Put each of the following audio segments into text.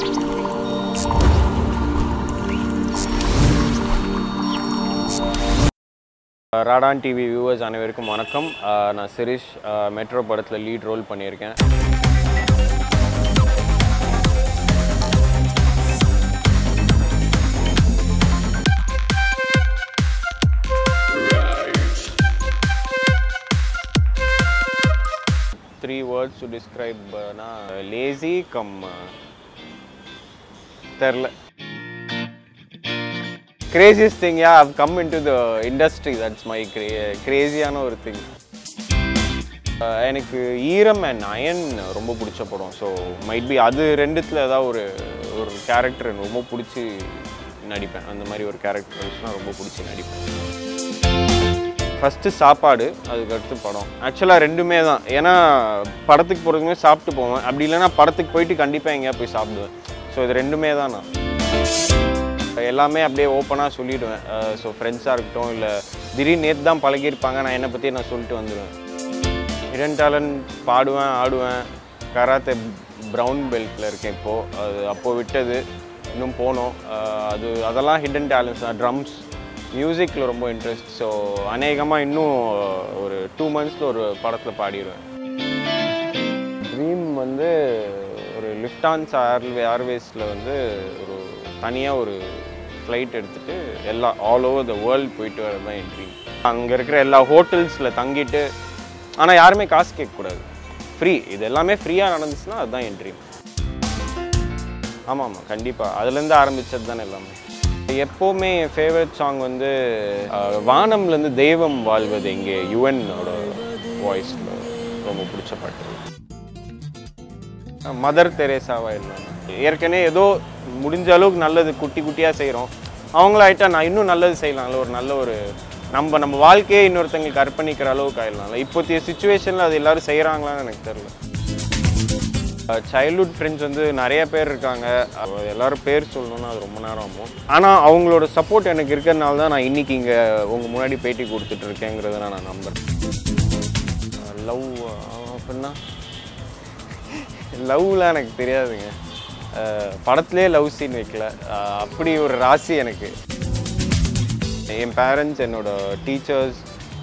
Radaan TV viewers அனைவருக்கும் வணக்கம் அஹ் நான் சிரிஷ் அஹ் மெட்ரோ படத்தில் லீட் ரோல் பண்ணியிருக்கேன் த்ரீ வேர்ட்ஸ் டு டிஸ்கிரைப்னா லேசி கம் தெரில craziest thing yeah I've come in to the industry that's my கிரே கிரேசியான ஒரு திங் எனக்கு ஈரம் அண்ட் அயன் ரொம்ப பிடிச்ச படம் ஸோ மைட் பி அது ரெண்டுத்தில் ஏதாவது ஒரு ஒரு கேரக்டர் எனக்கு ரொம்ப பிடிச்சி நடிப்பேன் அந்த மாதிரி ஒரு கேரக்டர்ஸ்னால் ரொம்ப பிடிச்சி நடிப்பேன் ஃபஸ்ட்டு சாப்பாடு அதுக்கடுத்து படம் ஆக்சுவலாக ரெண்டுமே தான் ஏன்னா படத்துக்கு போகிறதுக்குமே சாப்பிட்டு போவேன் அப்படி இல்லைன்னா படத்துக்கு போயிட்டு கண்டிப்பாக எங்கேயா போய் சாப்பிடுவேன் ஸோ இது ரெண்டுமே தான் நான் எல்லாமே அப்படியே ஓப்பனாக சொல்லிவிடுவேன் ஸோ ஃப்ரெண்ட்ஸாக இருக்கட்டும் இல்லை திடீர்னு நேற்று தான் பழகியிருப்பாங்க நான் என்னை பற்றி நான் சொல்லிட்டு வந்துடுவேன் ஹிடன் டேலண்ட் பாடுவேன் ஆடுவேன் கராத்தே ப்ரௌன் பெல்ட்டில் இருக்கேன் இப்போது அது அப்போது விட்டது இன்னும் போனோம் அஹ் அது அதெல்லாம் ஹிடன் டேலண்ட்ஸ் தான் ட்ரம்ஸ் மியூசிக்கில் ரொம்ப இன்ட்ரெஸ்ட் ஸோ அநேகமாக இன்னும் ஒரு டூ மந்த்ஸில் ஒரு படத்தில் பாடிடுவேன் ட்ரீம் வந்து ஒரு லிஃப்டான்ஸ் ஏர் ஏர்வேஸில் வந்து ஒரு தனியாக ஒரு ஃப்ளைட் எடுத்துகிட்டு எல்லா ஆல் ஓவர் த வேர்ல்டு போயிட்டு வரது தான் என் ட்ரீம் அங்கே இருக்கிற எல்லா ஹோட்டல்ஸில் தங்கிட்டு ஆனால் யாருமே காசு கேட்கக்கூடாது ஃப்ரீ இது எல்லாமே ஃப்ரீயாக நடந்துச்சுன்னா அதுதான் என் ட்ரீம் ஆமாம் ஆமாம் கண்டிப்பாக அதுலேருந்து ஆரம்பித்தது தானே எல்லாமே எப்போவுமே என் ஃபேவரட் சாங் வந்து அஹ், வானம்லேருந்து தெய்வம் வாழ்வது எங்கே யுவனோட வாய்ஸில் ரொம்ப பிடிச்ச பாட்டு மதர் தெரேசாவா இல்லாமல் ஏற்கனவே ஏதோ முடிஞ்ச அளவுக்கு நல்லது குட்டி குட்டியாக செய்கிறோம் அவங்களாயிட்டா நான் இன்னும் நல்லது செய்யலாம்ல ஒரு நல்ல ஒரு நம்ம நம்ம வாழ்க்கையே இன்னொருத்தங்களுக்கு அர்ப்பணிக்கிற அளவுக்கு ஆயிடலாம்ல இப்போதைய சுச்சுவேஷனில் அது எல்லாரும் செய்கிறாங்களான்னு எனக்கு தெரியல சைல்ட்ஹுட் ஃப்ரெண்ட்ஸ் வந்து நிறைய பேர் இருக்காங்க அவ- எல்லாரும் பேர் சொல்லணும்னா அது ரொம்ப நேரம் ஆகும் ஆனால் அவங்களோட சப்போர்ட் எனக்கு இருக்கிறதுனால தான் நான் இன்னைக்கு இங்கே உங்கள் முன்னாடி பேட்டி கொடுத்துட்டு இருக்கேங்கிறத நான் நம்புறேன் லவ் அப்படின்னா லவ்லாம் எனக்கு தெரியாதுங்க அஹ் படத்துலேயே லவ் சீன் வைக்கல அஹ் அப்படி ஒரு ராசி எனக்கு என் பேரண்ட்ஸ் என்னோட டீச்சர்ஸ்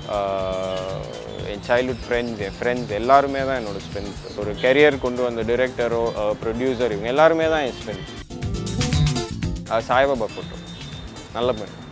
என் சைல்ட்ஹுட் ஃப்ரெண்ட்ஸ் என் ஃப்ரெண்ட்ஸ் எல்லாருமே தான் என்னோட ஸ்ட்ரென்த் ஒரு கெரியர் கொண்டு வந்த டிரெக்டரோ ப்ரொடியூசர் இவங்க எல்லாருமே தான் என் ஸ்ட்ரென்த் சாய்பாபா ஃபோட்டோ நல்ல பெண்